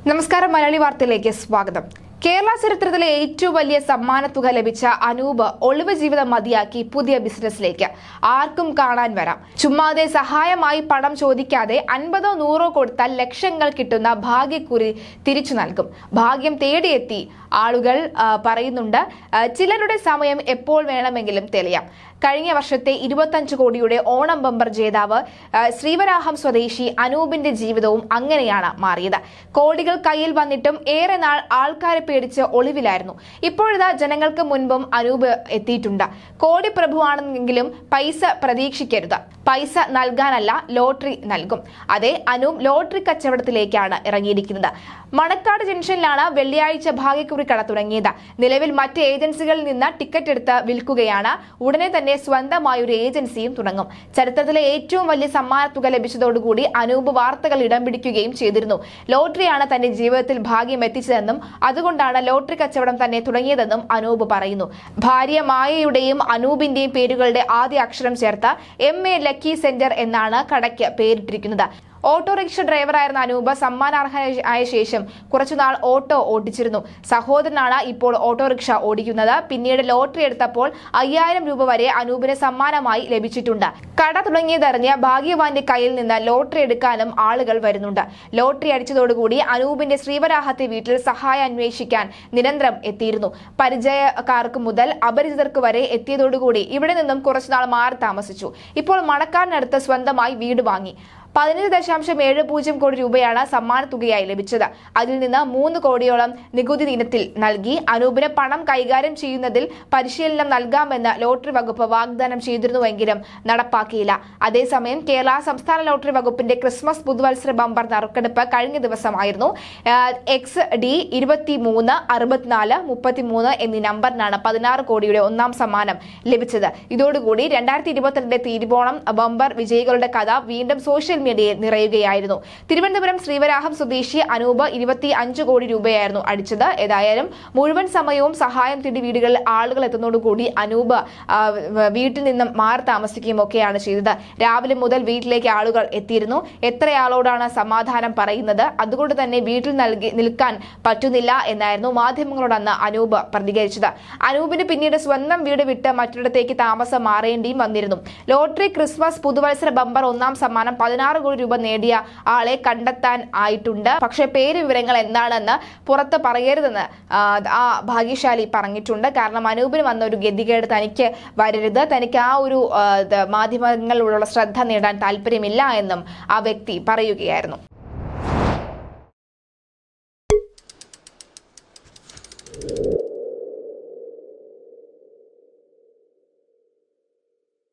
നമസ്കാരം മലയാളി വാർത്തയിലേക്ക് സ്വാഗതം കേരള ചരിത്രത്തിലെ ഏറ്റവും വലിയ സമ്മാനത്തുക ലഭിച്ച അനൂപ് ഒളിവ് ജീവിതം മതിയാക്കി പുതിയ ബിസിനസ്സിലേക്ക് ആർക്കും കാണാൻ വരാം ചുമ്മാതെ സഹായമായി പണം ചോദിക്കാതെ അൻപതോ നൂറോ കൊടുത്താൽ ലക്ഷങ്ങൾ കിട്ടുന്ന ഭാഗ്യക്കുറി തിരിച്ചു നൽകും ഭാഗ്യം തേടിയെത്തി ആളുകൾ ആ, പറയുന്നുണ്ട് ആ, ചിലരുടെ സമയം എപ്പോൾ വേണമെങ്കിലും തെളിയാം കഴിഞ്ഞ വർഷത്തെ ഇരുപത്തഞ്ച് കോടിയുടെ ഓണം ബമ്പർ ജേതാവ് ആ, ശ്രീവരാഹം സ്വദേശി അനൂപിന്റെ ജീവിതവും അങ്ങനെയാണ് മാറിയത് കോടികൾ കയ്യിൽ വന്നിട്ടും ഏറെ നാൾ ആൾക്കാരെ പേടിച്ച് ഒളിവിലായിരുന്നു ഇപ്പോഴിതാ ജനങ്ങൾക്ക് മുൻപും അനൂപ് എത്തിയിട്ടുണ്ട് കോടി പ്രഭുവാണെന്നെങ്കിലും പൈസ പ്രതീക്ഷിക്കരുത് പൈസ നൽകാനല്ല ലോട്ടറി നൽകും അതെ അനൂപ് ലോട്ടറി കച്ചവടത്തിലേക്കാണ് ഇറങ്ങിയിരിക്കുന്നത് മണക്കാട് ജംഗ്ഷനിലാണ് വെള്ളിയാഴ്ച ഭാഗ്യക്കുറി കട തുടങ്ങിയത് നിലവിൽ മറ്റ് ഏജൻസികളിൽ നിന്ന് ടിക്കറ്റ് എടുത്ത് വിൽക്കുകയാണ് ഉടനെ തന്നെ സ്വന്തമായ ഒരു ഏജൻസിയും തുടങ്ങും ചരിത്രത്തിലെ ഏറ്റവും വലിയ സമ്മാനത്തുക ലഭിച്ചതോടുകൂടി അനൂപ് വാർത്തകൾ ഇടം പിടിക്കുകയും ചെയ്തിരുന്നു ലോട്ടറിയാണ് തന്റെ ജീവിതത്തിൽ ഭാഗ്യം എത്തിച്ചതെന്നും അതുകൊണ്ടാണ് ലോട്ടറി കച്ചവടം തന്നെ തുടങ്ങിയതെന്നും അനൂപ് പറയുന്നു ഭാര്യ മായയുടെയും അനൂപിന്റെയും പേരുകളുടെ ആദ്യ അക്ഷരം ചേർത്ത് എം എ ലക്കി സെന്റർ എന്നാണ് കടയ്ക്ക് പേരിട്ടിരിക്കുന്നത് ഓട്ടോറിക്ഷ ഡ്രൈവറായിരുന്ന അനൂപ് സമ്മാനാർഹനായ ശേഷം കുറച്ചുനാൾ ഓട്ടോ ഓടിച്ചിരുന്നു സഹോദരനാണ് ഇപ്പോൾ ഓട്ടോറിക്ഷ ഓടിക്കുന്നത് പിന്നീട് ലോട്ടറി എടുത്തപ്പോൾ അയ്യായിരം രൂപ വരെ അനൂപിന് സമ്മാനമായി ലഭിച്ചിട്ടുണ്ട് കട തുടങ്ങിയതറിഞ്ഞ് ഭാഗ്യവാന്റെ കയ്യിൽ നിന്ന് ലോട്ടറി എടുക്കാനും ആളുകൾ വരുന്നുണ്ട് ലോട്ടറി അടിച്ചതോടുകൂടി അനൂപിന്റെ ശ്രീവരാഹത്തെ വീട്ടിൽ സഹായം അന്വേഷിക്കാൻ നിരന്തരം എത്തിയിരുന്നു പരിചയക്കാർക്ക് മുതൽ അപരിചിതർക്ക് വരെ എത്തിയതോടുകൂടി ഇവിടെ നിന്നും കുറച്ചുനാൾ മാറി താമസിച്ചു ഇപ്പോൾ മണക്കാടിനടുത്ത് സ്വന്തമായി വീട് വാങ്ങി പതിനഞ്ച് ദശാംശം ഏഴ് പൂജ്യം കോടി രൂപയാണ് സമ്മാന തുകയായി ലഭിച്ചത് അതിൽ നിന്ന് മൂന്ന് കോടിയോളം നികുതി ഇനത്തിൽ നൽകി അനൂപിന് പണം കൈകാര്യം ചെയ്യുന്നതിൽ പരിശീലനം നൽകാമെന്ന് ലോട്ടറി വകുപ്പ് വാഗ്ദാനം ചെയ്തിരുന്നുവെങ്കിലും നടപ്പാക്കിയില്ല അതേസമയം കേരള സംസ്ഥാന ലോട്ടറി വകുപ്പിന്റെ ക്രിസ്മസ് പുതുവത്സര ബമ്പർ നറുക്കെടുപ്പ് കഴിഞ്ഞ ദിവസമായിരുന്നു ആഹ് എക്സ് ഡി ഇരുപത്തി മൂന്ന് അറുപത്തിനാല് മുപ്പത്തിമൂന്ന് എന്നീ നമ്പറിനാണ് പതിനാറ് കോടിയുടെ ഒന്നാം സമ്മാനം ലഭിച്ചത് ഇതോടുകൂടി രണ്ടായിരത്തി ഇരുപത്തിരണ്ടിലെ തിരുവോണം ബമ്പർ വിജയികളുടെ കഥ വീണ്ടും സോഷ്യൽ മീഡിയയിൽ നിറയുകയായിരുന്നു തിരുവനന്തപുരം ശ്രീവരാഹം സ്വദേശി അനൂപ് ഇരുപത്തി അഞ്ച് കോടി രൂപയായിരുന്നു അടിച്ചത് ഏതായാലും മുഴുവൻ സമയവും സഹായം തേടി വീടുകളിൽ ആളുകൾ എത്തുന്നതോടുകൂടി അനൂപ് ആ, വ- വീട്ടിൽ നിന്നും മാറി താമസിക്കുകയും ഒക്കെയാണ് ചെയ്തത് രാവിലെ മുതൽ വീട്ടിലേക്ക് ആളുകൾ എത്തിയിരുന്നു എത്രയാളോടാണ് സമാധാനം പറയുന്നത് അതുകൊണ്ട് തന്നെ വീട്ടിൽ നൽകി നിൽക്കാൻ പറ്റുന്നില്ല എന്നായിരുന്നു മാധ്യമങ്ങളോട് അന്ന് അനൂപ് പ്രതികരിച്ചത് അനൂപിന് പിന്നീട് സ്വന്തം വീട് വിട്ട് മറ്റൊരിടത്തേക്ക് താമസം മാറേണ്ടിയും വന്നിരുന്നു ലോട്ടറി ക്രിസ്മസ് പുതുവത്സര ബമ്പർ ഒന്നാം സമ്മാനം പതിനാറ് കോടി രൂപ നേടിയ ആളെ കണ്ടെത്താൻ ആയിട്ടുണ്ട് പക്ഷേ പേര് വിവരങ്ങൾ എന്താണെന്ന് പുറത്ത് പറയരുതെന്ന് ആ, ആ ഭാഗ്യശാലി പറഞ്ഞിട്ടുണ്ട് കാരണം അനൂപിന് വന്ന ഒരു ഗതികേട് തനിക്ക് വരരുത് തനിക്ക് ആ ഒരു ആ, ഇത് മാധ്യമങ്ങളിലുള്ള ശ്രദ്ധ നേടാൻ താല്പര്യമില്ല എന്നും ആ വ്യക്തി പറയുകയായിരുന്നു